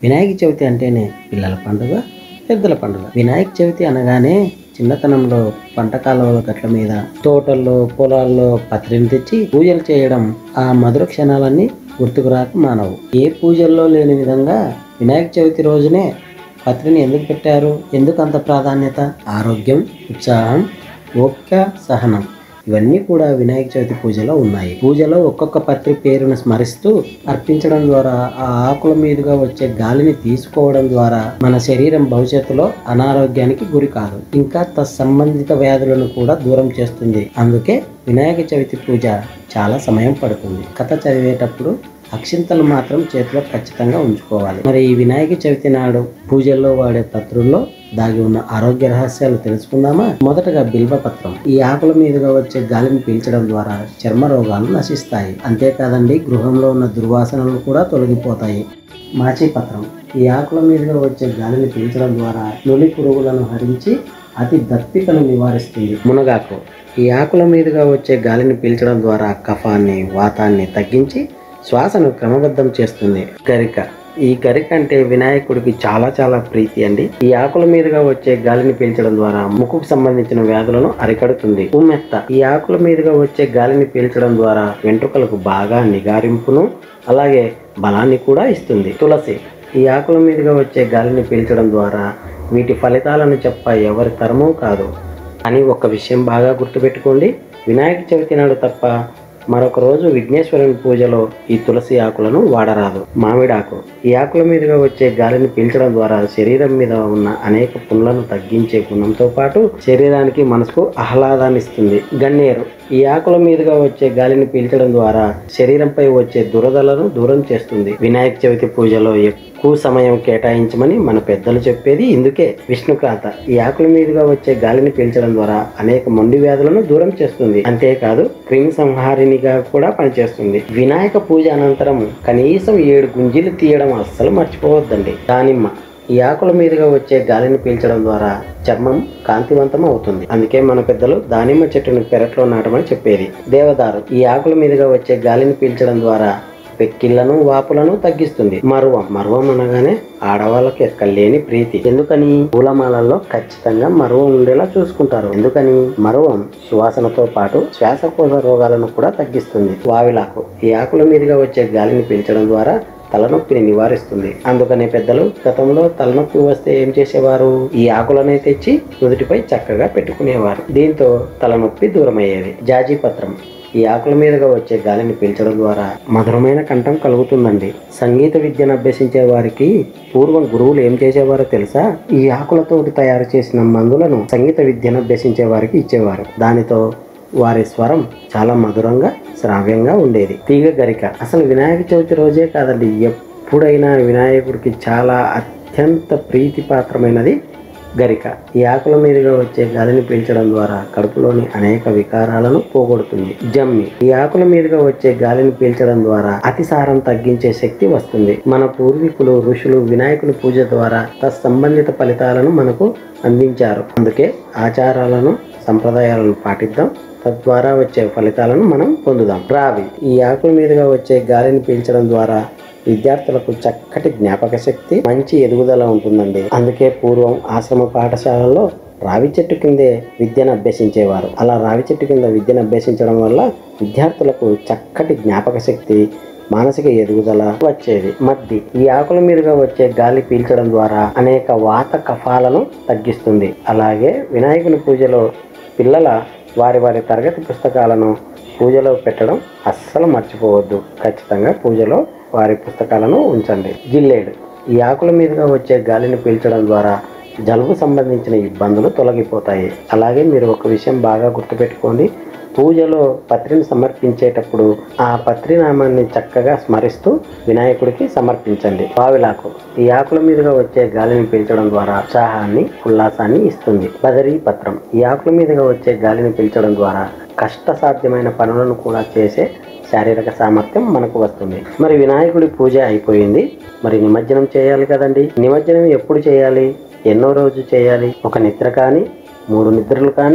వినాయక చవితి అంటేనే పిల్లల పండుగ పెద్దల పండుగ వినాయక చవితి అనగానే చిన్నతనంలో పంట కాలువల గట్ల మీద తోటల్లో పొలాల్లో పత్రిని తెచ్చి పూజలు చేయడం ఆ మధుర క్షణాలన్నీ గుర్తుకు రాక మానవు ఏ పూజల్లో లేని విధంగా వినాయక చవితి రోజునే పత్రిని ఎందుకు పెట్టారు ఎందుకు అంత ప్రాధాన్యత ఆరోగ్యం ఉత్సాహం ఓపిక సహనం ఇవన్నీ కూడా వినాయక చవితి పూజలో ఉన్నాయి పూజలో ఒక్కొక్క పత్రి పేరును స్మరిస్తూ అర్పించడం ద్వారా ఆ ఆకుల మీదుగా వచ్చే గాలిని తీసుకోవడం ద్వారా మన శరీరం భవిష్యత్తులో అనారోగ్యానికి గురి కాదు ఇంకా తత్సంబంధిత వ్యాధులను కూడా దూరం చేస్తుంది అందుకే వినాయక చవితి పూజ చాలా సమయం పడుతుంది కథ చదివేటప్పుడు అక్షింతలు మాత్రం చేతిలో ఖచ్చితంగా ఉంచుకోవాలి మరి ఈ వినాయక చవితి నాడు పూజల్లో వాడే పత్రుల్లో దాగి ఉన్న ఆరోగ్య రహస్యాలు తెలుసుకుందామా మొదటగా బిల్వ పత్రం ఈ ఆకుల మీదుగా వచ్చే గాలిని పీల్చడం ద్వారా చర్మ రోగాలు నశిస్తాయి అంతేకాదండి గృహంలో ఉన్న దుర్వాసనలు కూడా తొలగిపోతాయి మాచి పత్రం ఈ ఆకుల మీదుగా వచ్చే గాలిని పీల్చడం ద్వారా నులి పురుగులను హరించి అతి దప్పికను నివారిస్తుంది మునగాకు ఈ ఆకుల మీదుగా వచ్చే గాలిని పీల్చడం ద్వారా కఫాన్ని వాతాన్ని తగ్గించి శ్వాసను క్రమబద్ధం చేస్తుంది గరిక ఈ గరిక అంటే వినాయకుడికి చాలా చాలా ప్రీతి అండి ఈ ఆకుల మీదుగా వచ్చే గాలిని పీల్చడం ద్వారా ముక్కుకు సంబంధించిన వ్యాధులను అరికడుతుంది ఉమ్మెత్త ఈ ఆకుల మీదుగా వచ్చే గాలిని పీల్చడం ద్వారా వెంట్రుకలకు బాగా నిగారింపును అలాగే బలాన్ని కూడా ఇస్తుంది తులసి ఈ ఆకుల మీదుగా వచ్చే గాలిని పీల్చడం ద్వారా వీటి ఫలితాలను చెప్ప ఎవరి తరమూ కాదు అని ఒక విషయం బాగా గుర్తుపెట్టుకోండి వినాయక చవితి నాడు తప్ప మరొక రోజు విఘ్నేశ్వరుని పూజలో ఈ తులసి ఆకులను వాడరాదు మామిడాకు ఈ ఆకుల మీదుగా వచ్చే గాలిని పీల్చడం ద్వారా శరీరం మీద ఉన్న అనేక పుండ్లను తగ్గించే గుణంతో పాటు శరీరానికి మనసుకు ఆహ్లాదాన్ని ఇస్తుంది గన్నేరు ఈ ఆకుల మీదుగా వచ్చే గాలిని పీల్చడం ద్వారా శరీరంపై వచ్చే దురదలను దూరం చేస్తుంది వినాయక చవితి పూజలో ఎక్కువ సమయం కేటాయించమని మన పెద్దలు చెప్పేది ఇందుకే విష్ణుకాంత ఈ ఆకుల మీదుగా వచ్చే గాలిని పీల్చడం ద్వారా అనేక మొండి వ్యాధులను దూరం చేస్తుంది అంతేకాదు క్రిమి సంహారినిగా కూడా పనిచేస్తుంది వినాయక పూజ అనంతరం కనీసం ఏడు గుంజీలు తీయడం అస్సలు మర్చిపోవద్దండి దానిమ్మ ఈ ఆకుల మీదుగా వచ్చే గాలిని పీల్చడం ద్వారా చర్మం కాంతివంతం అవుతుంది అందుకే మన పెద్దలు దానిమ్మ చెట్టును పెరట్లో నాటమని చెప్పేది దేవదారు ఈ ఆకుల మీదుగా వచ్చే గాలిని పీల్చడం ద్వారా పెక్కిళ్లను వాపులను తగ్గిస్తుంది మరువం మరువం అనగానే ఆడవాళ్ళకి ఎక్కలేని ప్రీతి ఎందుకని పూలమాలల్లో ఖచ్చితంగా మరువం ఉండేలా చూసుకుంటారు ఎందుకని మరువం సువాసనతో పాటు శ్వాసకోశ రోగాలను కూడా తగ్గిస్తుంది వావిలాకు ఈ ఆకుల మీదుగా వచ్చే గాలిని పీల్చడం ద్వారా తలనొప్పిని నివారిస్తుంది అందుకనే పెద్దలు గతంలో తలనొప్పి వస్తే ఏం చేసేవారు ఈ ఆకులనే తెచ్చి నుదుటిపై చక్కగా పెట్టుకునేవారు దీంతో తలనొప్పి దూరమయ్యేది జాజీ పత్రం ఈ ఆకుల మీదుగా వచ్చే గాలిని పీల్చడం ద్వారా మధురమైన కంఠం కలుగుతుందండి సంగీత విద్యను అభ్యసించే వారికి పూర్వం గురువులు ఏం చేసేవారో తెలుసా ఈ ఆకులతో తయారు చేసిన మందులను సంగీత విద్యను అభ్యసించే వారికి ఇచ్చేవారు దానితో వారి స్వరం చాలా మధురంగా శ్రావ్యంగా ఉండేది తీగ గరిక అసలు వినాయక చవితి రోజే కాదండి ఎప్పుడైనా వినాయకుడికి చాలా అత్యంత ప్రీతిపాత్రమైనది గరిక ఈ ఆకుల మీదుగా వచ్చే గాలిని పీల్చడం ద్వారా కడుపులోని అనేక వికారాలను పోగొడుతుంది జమ్మి ఈ ఆకుల మీదుగా వచ్చే గాలిని పీల్చడం ద్వారా అతిసారం తగ్గించే శక్తి వస్తుంది మన పూర్వీకులు ఋషులు వినాయకుని పూజ ద్వారా తత్సంబంధిత ఫలితాలను మనకు అందించారు అందుకే ఆచారాలను సంప్రదాయాలను పాటిద్దాం తద్వారా వచ్చే ఫలితాలను మనం పొందుదాం రావి ఈ ఆకుల మీదుగా వచ్చే గాలిని పీల్చడం ద్వారా విద్యార్థులకు చక్కటి జ్ఞాపక శక్తి మంచి ఎదుగుదల ఉంటుందండి అందుకే పూర్వం ఆశ్రమ పాఠశాలల్లో రావి చెట్టు కిందే విద్యను అభ్యసించేవారు అలా రావి చెట్టు కింద విద్యను అభ్యసించడం వల్ల విద్యార్థులకు చక్కటి జ్ఞాపక శక్తి మానసిక ఎదుగుదల వచ్చేది మద్ది ఈ ఆకుల మీదుగా వచ్చే గాలి పీల్చడం ద్వారా అనేక వాత కఫాలను తగ్గిస్తుంది అలాగే వినాయకుని పూజలో పిల్లల వారి వారి తరగతి పుస్తకాలను పూజలో పెట్టడం అస్సలు మర్చిపోవద్దు ఖచ్చితంగా పూజలో వారి పుస్తకాలను ఉంచండి జిల్లేడు ఈ ఆకుల మీదుగా వచ్చే గాలిని పీల్చడం ద్వారా జలుబు సంబంధించిన ఇబ్బందులు తొలగిపోతాయి అలాగే మీరు ఒక విషయం బాగా గుర్తుపెట్టుకోండి పూజలో పత్రిని సమర్పించేటప్పుడు ఆ పత్రి నామాన్ని చక్కగా స్మరిస్తూ వినాయకుడికి సమర్పించండి పావిలాకు ఈ ఆకుల మీదుగా వచ్చే గాలిని పీల్చడం ద్వారా ఉత్సాహాన్ని ఉల్లాసాన్ని ఇస్తుంది బదరీ పత్రం ఈ ఆకుల మీదుగా వచ్చే గాలిని పీల్చడం ద్వారా కష్టసాధ్యమైన పనులను కూడా చేసే శారీరక సామర్థ్యం మనకు వస్తుంది మరి వినాయకుడి పూజ అయిపోయింది మరి నిమజ్జనం చేయాలి కదండి నిమజ్జనం ఎప్పుడు చేయాలి ఎన్నో రోజు చేయాలి ఒక నిద్ర కానీ మూడు నిద్రలు కానీ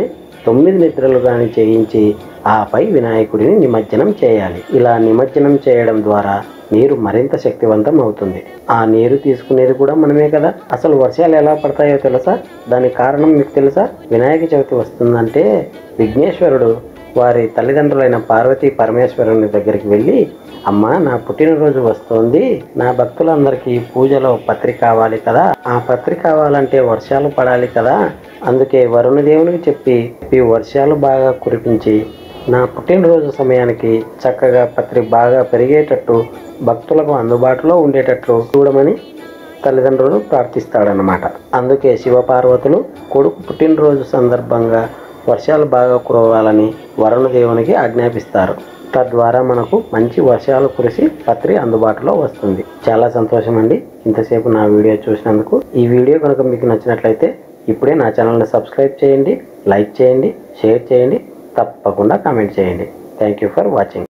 తొమ్మిది నిద్రలు కానీ చేయించి ఆపై వినాయకుడిని నిమజ్జనం చేయాలి ఇలా నిమజ్జనం చేయడం ద్వారా నీరు మరింత శక్తివంతం అవుతుంది ఆ నీరు తీసుకునేది కూడా మనమే కదా అసలు వర్షాలు ఎలా పడతాయో తెలుసా దానికి కారణం మీకు తెలుసా వినాయక చవితి వస్తుందంటే విఘ్నేశ్వరుడు వారి తల్లిదండ్రులైన పార్వతీ పరమేశ్వరుని దగ్గరికి వెళ్ళి అమ్మ నా పుట్టినరోజు వస్తోంది నా భక్తులందరికీ పూజలో పత్రి కావాలి కదా ఆ పత్రి కావాలంటే వర్షాలు పడాలి కదా అందుకే వరుణ దేవునికి చెప్పి ఈ వర్షాలు బాగా కురిపించి నా పుట్టినరోజు సమయానికి చక్కగా పత్రి బాగా పెరిగేటట్టు భక్తులకు అందుబాటులో ఉండేటట్లు చూడమని తల్లిదండ్రులు ప్రార్థిస్తాడనమాట అందుకే శివపార్వతులు కొడుకు పుట్టినరోజు సందర్భంగా వర్షాలు బాగా కురవాలని వరుణ దేవునికి ఆజ్ఞాపిస్తారు తద్వారా మనకు మంచి వర్షాలు కురిసి పత్రి అందుబాటులో వస్తుంది చాలా సంతోషం అండి ఇంతసేపు నా వీడియో చూసినందుకు ఈ వీడియో కనుక మీకు నచ్చినట్లయితే ఇప్పుడే నా ఛానల్ని సబ్స్క్రైబ్ చేయండి లైక్ చేయండి షేర్ చేయండి తప్పకుండా కామెంట్ చేయండి థ్యాంక్ యూ ఫర్ వాచింగ్